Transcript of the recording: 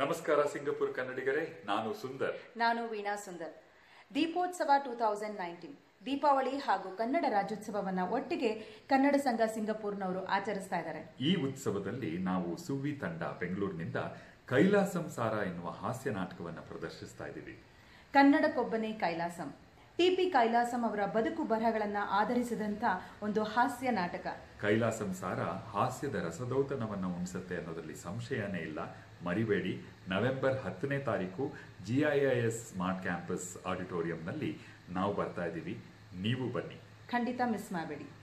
ನಮಸ್ಕಾರ ಸಿಂಗಪುರ್ ಕನ್ನಡಿಗರೇ ನಾನು ಸುಂದರ್ ನಾನು ವೀಣಾ ಸುಂದರ್ ದೀಪೋತ್ಸವ ಟೂ ತೌಸಂಡ್ ನೈನ್ಟೀನ್ ದೀಪಾವಳಿ ಹಾಗೂ ಕನ್ನಡ ರಾಜ್ಯೋತ್ಸವವನ್ನ ಒಟ್ಟಿಗೆ ಕನ್ನಡ ಸಂಘ ಸಿಂಗಪುರ್ನವರು ಆಚರಿಸ್ತಾ ಇದ್ದಾರೆ ಈ ಉತ್ಸವದಲ್ಲಿ ನಾವು ಸುವ್ವಿ ತಂಡ ಬೆಂಗಳೂರಿನಿಂದ ಕೈಲಾಸಂ ಸಾರ ಎನ್ನುವ ಹಾಸ್ಯ ನಾಟಕವನ್ನು ಪ್ರದರ್ಶಿಸ್ತಾ ಇದ್ದೀವಿ ಕನ್ನಡಕ್ಕೊಬ್ಬನೇ ಕೈಲಾಸಂ ಟಿಪಿ ಕೈಲಾಸಂ ಅವರ ಬದುಕು ಬರಹಗಳನ್ನ ಆಧರಿಸಿದಂತ ಒಂದು ಹಾಸ್ಯ ನಾಟಕ ಕೈಲಾಸಂ ಸಾರ ಹಾಸ್ಯದ ರಸದೌತಣವನ್ನು ಉಣಿಸುತ್ತೆ ಅನ್ನೋದ್ರಲ್ಲಿ ಸಂಶಯನೇ ಇಲ್ಲ ಮರಿಬೇಡಿ ನವೆಂಬರ್ ಹತ್ತನೇ ತಾರೀಕು ಜಿಐಐಎಸ್ ಸ್ಮಾರ್ಟ್ ಕ್ಯಾಂಪಸ್ ಆಡಿಟೋರಿಯಂನಲ್ಲಿ ನಾವು ಬರ್ತಾ ಇದ್ದೀವಿ ನೀವು ಬನ್ನಿ ಖಂಡಿತ ಮಿಸ್ ಮಾಡಬೇಡಿ